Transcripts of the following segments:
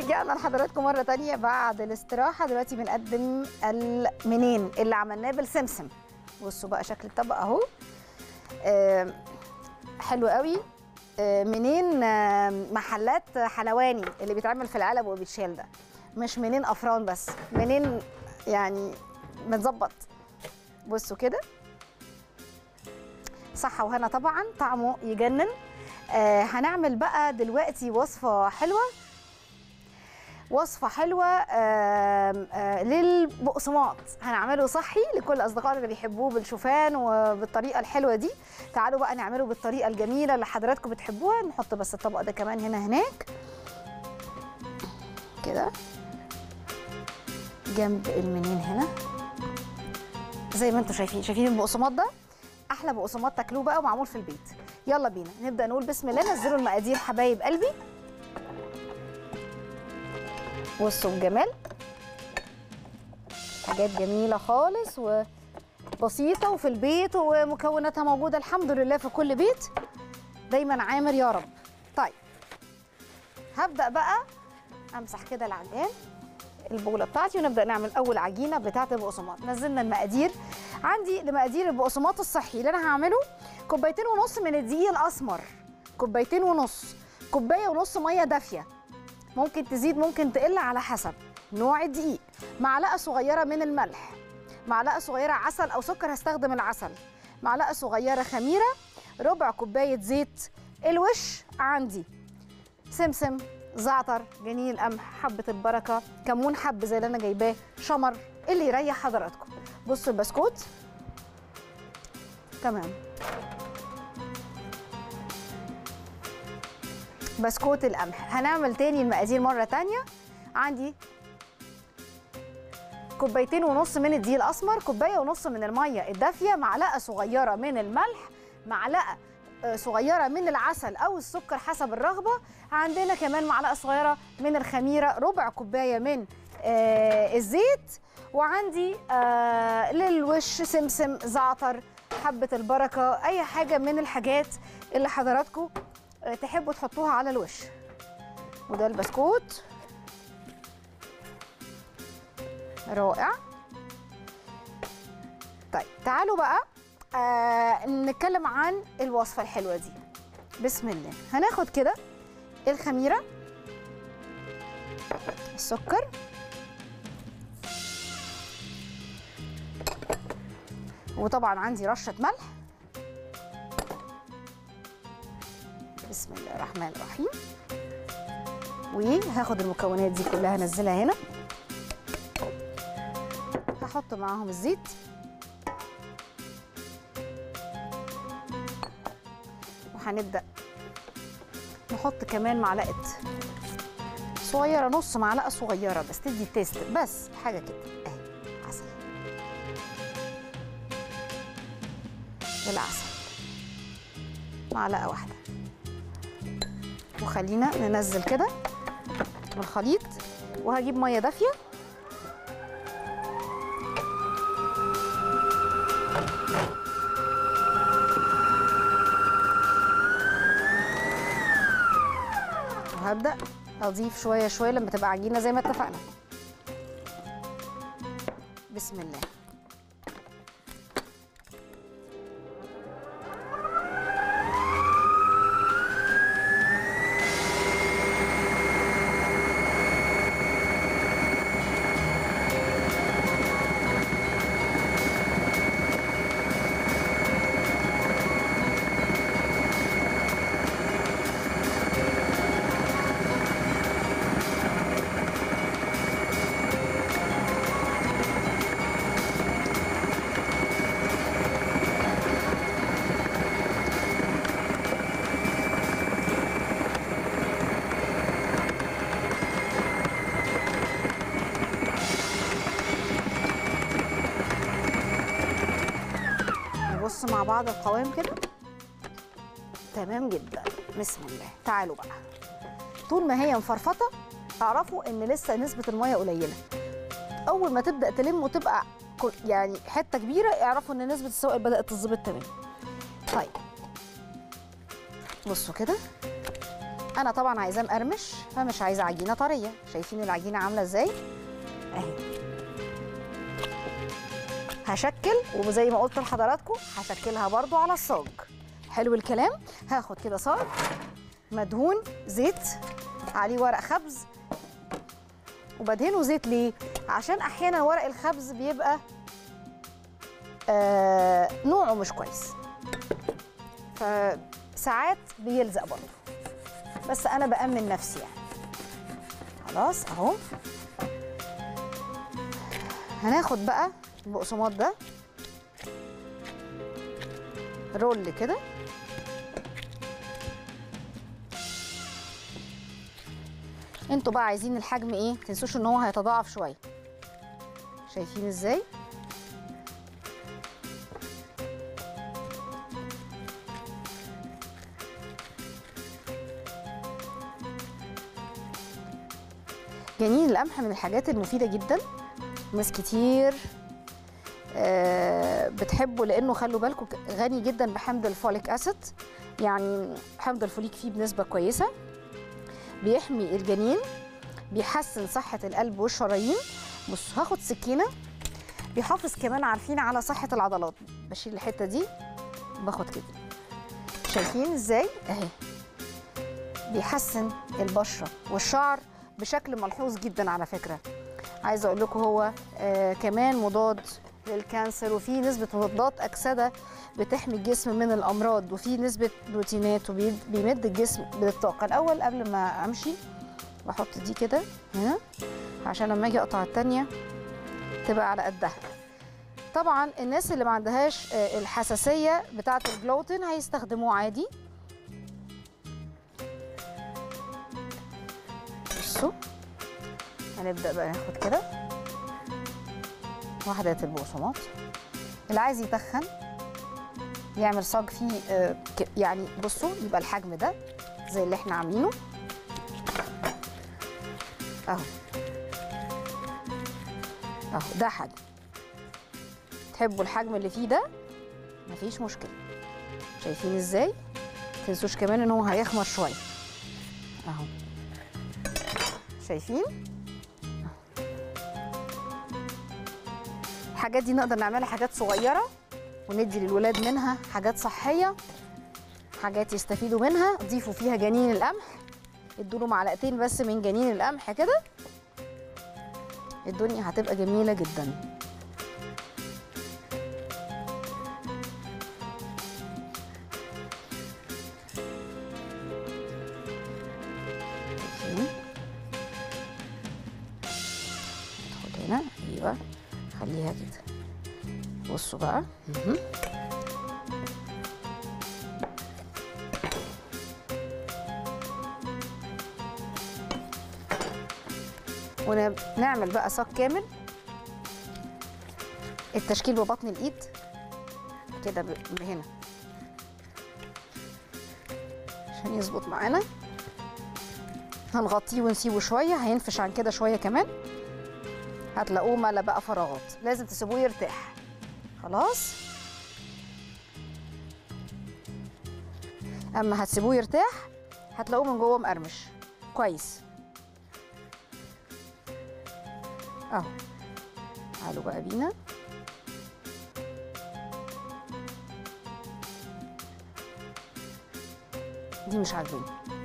ورجعنا لحضراتكم مرة تانية بعد الاستراحة دلوقتي بنقدم المنين اللي عملناه بالسمسم بصوا بقى شكل الطبق اهو آه، حلو قوي آه، منين آه، محلات حلواني اللي بيتعمل في العلب وبيتشال ده مش منين افران بس منين يعني متظبط بصوا كده صحة وهنا طبعا طعمه يجنن آه هنعمل بقى دلوقتي وصفة حلوة وصفة حلوة آه آه للبقسماط هنعمله صحي لكل أصدقائنا اللي بيحبوه بالشوفان وبالطريقة الحلوة دي تعالوا بقى نعمله بالطريقة الجميلة اللي حضراتكم بتحبوها نحط بس الطبق ده كمان هنا هناك كده جنب المنين هنا زي ما انتم شايفين شايفين البقسماط ده احلى بقسماط تاكلوه بقى ومعمول في البيت يلا بينا نبدا نقول بسم الله نزلوا المقادير حبايب قلبي بصوا الجمال حاجات جميله خالص وبسيطه وفي البيت ومكوناتها موجوده الحمد لله في كل بيت دايما عامر يا رب طيب هبدا بقى امسح كده العجان البوله بتاعتي ونبدا نعمل اول عجينه بتاعه البقسماط نزلنا المقادير عندي لمقادير البقسماط الصحي اللي انا هعمله كوبايتين ونص من الدقيق الاسمر كوبايتين ونص كوبايه ونص ميه دافيه ممكن تزيد ممكن تقل على حسب نوع الدقيق معلقه صغيره من الملح معلقه صغيره عسل او سكر هستخدم العسل معلقه صغيره خميره ربع كوبايه زيت الوش عندي سمسم زعتر جنين قمح حبه البركه كمون حب زي اللي انا جايباه شمر اللي يريح حضراتكم بصوا البسكوت تمام بسكوت القمح هنعمل تاني المقادير مرة تانية عندي كوبايتين ونص من الدقيق الأسمر كوباية ونص من المية الدافية معلقة صغيرة من الملح معلقة آه، صغيرة من العسل أو السكر حسب الرغبة عندنا كمان معلقة صغيرة من الخميرة ربع كوباية من آه، الزيت وعندي آه، للوش سمسم زعتر حبة البركة أي حاجة من الحاجات اللي حضراتكم آه، تحبوا تحطوها على الوش وده البسكوت رائع طيب تعالوا بقى آه نتكلم عن الوصفة الحلوة دي بسم الله هناخد كده الخميرة السكر وطبعا عندي رشة ملح بسم الله الرحمن الرحيم وهاخد المكونات دي كلها انزلها هنا هحط معاهم الزيت وهنبدا نحط كمان معلقه صغيره نص معلقه صغيره بس تدي تيست بس حاجه كده اهي عسل والعسل معلقه واحده وخلينا ننزل كده الخليط وهجيب ميه دافيه وهبدا اضيف شويه شويه لما تبقى عجينه زي ما اتفقنا بسم الله نبص مع بعض القوام كده تمام جدا بسم الله تعالوا بقى طول ما هي مفرفطه اعرفوا ان لسه نسبه الميه قليله اول ما تبدا تلم وتبقى كل- يعني حته كبيره اعرفوا ان نسبه السوائل بدات تظبط تمام طيب بصوا كده انا طبعا عايزاه مقرمش فمش عايزه عجينه طريه شايفين العجينه عامله ازاي اهي هشكل وزي ما قلت لحضراتكم هشكلها برضو على الصاج حلو الكلام هاخد كده صاج مدهون زيت عليه ورق خبز وبدهنه زيت ليه عشان احيانا ورق الخبز بيبقى آه نوعه مش كويس فساعات بيلزق برضه بس انا بامن نفسي يعني خلاص اهو هناخد بقى البقسماط ده رول كده انتوا بقى عايزين الحجم ايه تنسوش ان هو هيتضاعف شويه شايفين ازاي جنين القمح من الحاجات المفيده جدا ناس كتير آه، بتحبه لانه خلوا بالكم غني جدا بحمض الفوليك اسيد يعني حمض الفوليك فيه بنسبه كويسه بيحمي الجنين بيحسن صحه القلب والشرايين بصوا هاخد سكينه بيحافظ كمان عارفين على صحه العضلات بشيل الحته دي باخد كده شايفين ازاي اهي بيحسن البشره والشعر بشكل ملحوظ جدا على فكره عايزه اقول لكم هو آه كمان مضاد للكانسر وفي نسبه مضادات اكسده بتحمي الجسم من الامراض وفي نسبه بروتينات وبيمد الجسم بالطاقه الاول قبل ما امشي بحط دي كده هنا عشان لما اجي اقطع التانيه تبقى على قدها طبعا الناس اللي ما عندهاش آه، الحساسيه بتاعه الجلوتين هيستخدموه عادي بصوا هنبدا بقى ناخد كده وحدات البقسماط اللي عايز يتخن يعمل صاج فيه آه، ك- يعني بصوا يبقى الحجم ده زي اللي احنا عاملينه اهو اهو ده حجم تحبوا الحجم اللي فيه ده مفيش مشكله شايفين ازاي تنسوش كمان ان هو هيخمر شويه اهو شايفين الحاجات دي نقدر نعملها حاجات صغيره وندي للولاد منها حاجات صحيه حاجات يستفيدوا منها ضيفوا فيها جنين القمح ادوا له معلقتين بس من جنين القمح كده الدنيا هتبقى جميله جدا شايفين؟ ندخل هنا ايوه خليها كده بصوا بقى مهم. ونعمل بقى صاج كامل التشكيل ببطن الايد كده ب- بهنا عشان يظبط معانا هنغطيه ونسيبه شويه هينفش عن كده شويه كمان هتلاقوه ملا بقى فراغات لازم تسيبوه يرتاح خلاص اما هتسيبوه يرتاح هتلاقوه من جوه مقرمش كويس اهو تعالوا بقى بينا دي مش عاجباني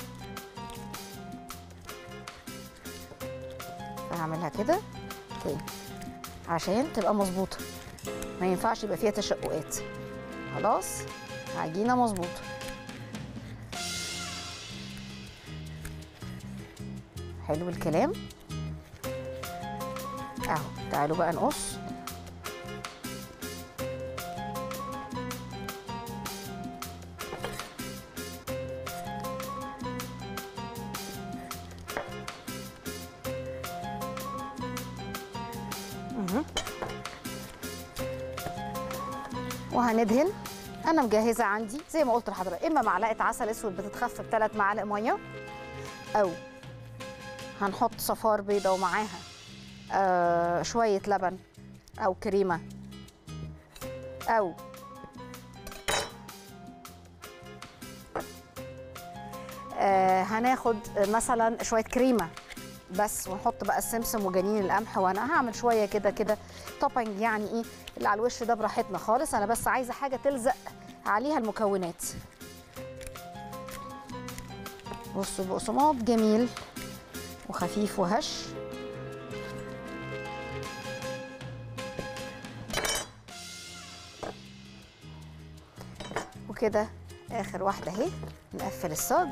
فهعملها كده تاني عشان تبقى مظبوطه ما ينفعش يبقى فيها تشققات خلاص عجينه مظبوطه حلو الكلام اهو تعالوا بقى نقص مهم. وهندهن انا مجهزه عندي زي ما قلت لحضرتك اما معلقه عسل اسود بتتخف بثلاث معالق ميه او هنحط صفار بيضه ومعاها آه شويه لبن او كريمه او آه هناخد مثلا شويه كريمه بس ونحط بقى السمسم وجنين القمح وانا هعمل شويه كده كده توبنج يعني ايه اللي على الوش ده براحتنا خالص انا بس عايزه حاجه تلزق عليها المكونات بصوا بقسماط جميل وخفيف وهش وكده اخر واحده اهي نقفل الصاج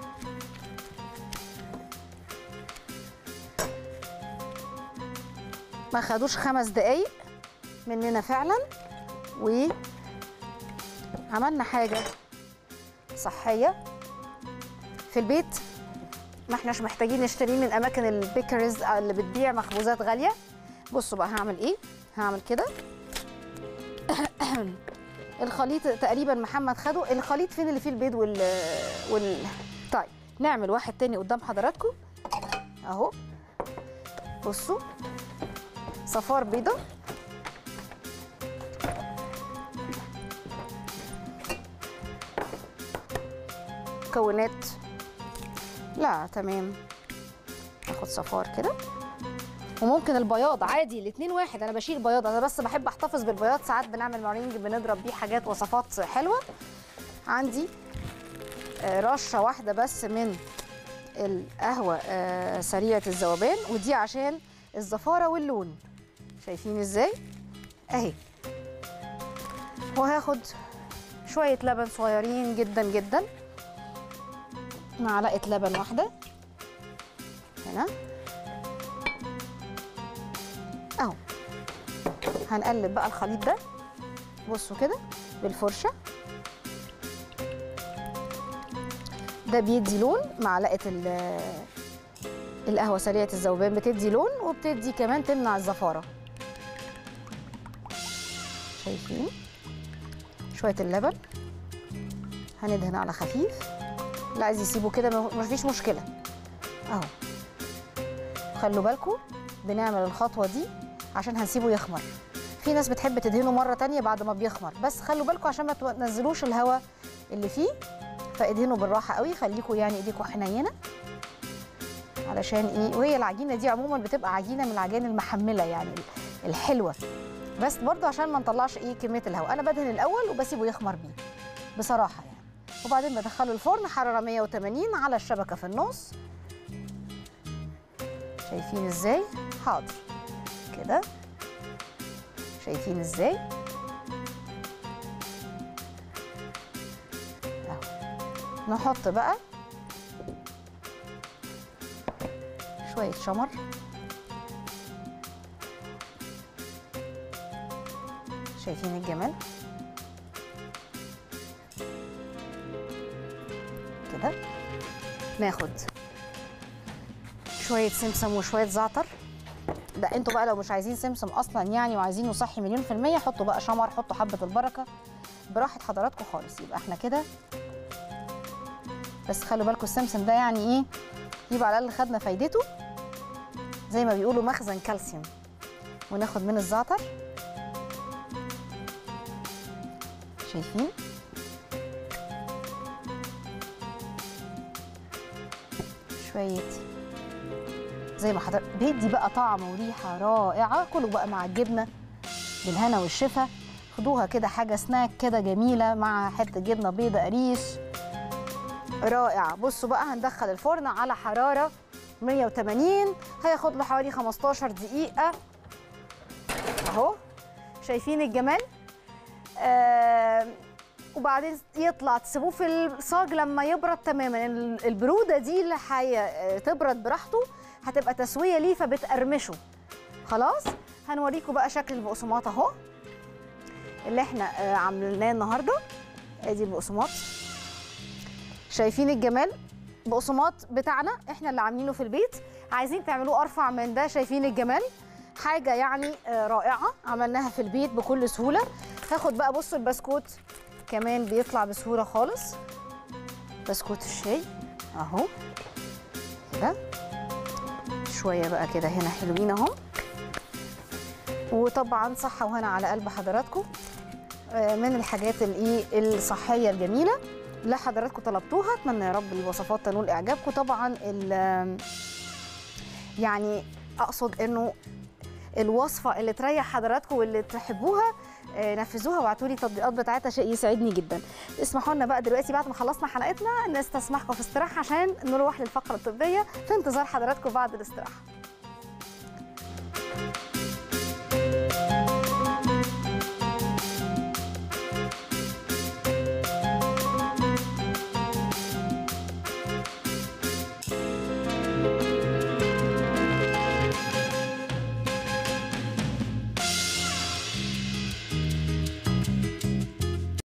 ما خدوش خمس دقايق مننا فعلا وعملنا حاجه صحيه في البيت ما احناش محتاجين نشتريه من اماكن البيكرز اللي بتبيع مخبوزات غاليه بصوا بقى هعمل ايه هعمل كده الخليط تقريبا محمد خده الخليط فين اللي فيه البيض وال وال طيب نعمل واحد تاني قدام حضراتكم اهو بصوا صفار بيضه مكونات لا تمام اخد صفار كده وممكن البياض عادي الاثنين واحد انا بشيل بياض انا بس بحب احتفظ بالبياض ساعات بنعمل مارينج بنضرب بيه حاجات وصفات حلوه عندي آه، رشه واحده بس من القهوه آه، سريعه الذوبان ودي عشان الزفاره واللون شايفين ازاي اهي وهاخد شويه لبن صغيرين جدا جدا معلقه لبن واحده هنا اهو هنقلب بقى الخليط ده بصوا كده بالفرشه ده بيدي لون معلقه ال- القهوه سريعه الذوبان بتدي لون وبتدي كمان تمنع الزفاره شايفين شويه اللبن هندهن على خفيف اللي عايز يسيبه كده ما- مفيش مشكله اهو خلوا بالكم بنعمل الخطوه دي عشان هنسيبه يخمر في ناس بتحب تدهنه مره تانية بعد ما بيخمر بس خلوا بالكم عشان ما تنزلوش الهواء اللي فيه فادهنوا بالراحه قوي خليكم يعني ايديكم حنينه علشان ايه وهي العجينه دي عموما بتبقى عجينه من العجائن المحمله يعني الحلوه بس برضو عشان ما نطلعش ايه كميه الهواء انا بدهن الاول وبسيبه يخمر بيه بصراحه يعني وبعدين بدخله الفرن حراره 180 على الشبكه في النص شايفين ازاي حاضر كده شايفين ازاي اهو نحط بقى شويه شمر شايفين الجمال كده ناخد شويه سمسم وشويه زعتر ده انتوا بقى لو مش عايزين سمسم اصلا يعني وعايزينه صحي مليون في المية حطوا بقى شمر حطوا حبة البركة براحة حضراتكم خالص يبقى احنا كده بس خلوا بالكم السمسم ده يعني ايه يبقى على الاقل خدنا فايدته زي ما بيقولوا مخزن كالسيوم وناخد من الزعتر شايفين شويه زي ما حضرتك بيدي بقى طعم وريحه رائعه كله بقى مع الجبنه بالهنا والشفا خدوها كده حاجه سناك كده جميله مع حته جبنه بيضه قريش رائعه بصوا بقى هندخل الفرن على حراره 180 هياخد له حوالي 15 دقيقه اهو شايفين الجمال آه وبعدين يطلع تسيبوه في الصاج لما يبرد تماما ال- البروده دي اللي هتبرد براحته هتبقى تسويه ليه فبتقرمشه خلاص هنوريكم بقى شكل البقسماط اهو اللي احنا آه، عملناه النهارده ادي البقسماط شايفين الجمال بقسماط بتاعنا احنا اللي عاملينه في البيت عايزين تعملوه ارفع من ده شايفين الجمال حاجه يعني آه، رائعه عملناها في البيت بكل سهوله هاخد بقى بصوا البسكوت كمان بيطلع بسهوله خالص بسكوت الشاي اهو كده شويه بقى كده هنا حلوين اهو وطبعا صحه وهنا على قلب حضراتكم آه، من الحاجات الايه الصحيه الجميله اللي حضراتكم طلبتوها اتمنى يا رب الوصفات تنول اعجابكم طبعا ال- يعني اقصد انه الوصفه اللي تريح حضراتكم واللي تحبوها آه، نفذوها وابعتوا لي التطبيقات بتاعتها شيء يسعدني جدا اسمحوا لنا بقى دلوقتي بعد ما خلصنا حلقتنا نستسمحكم في استراحه عشان نروح للفقره الطبيه في انتظار حضراتكم بعد الاستراحه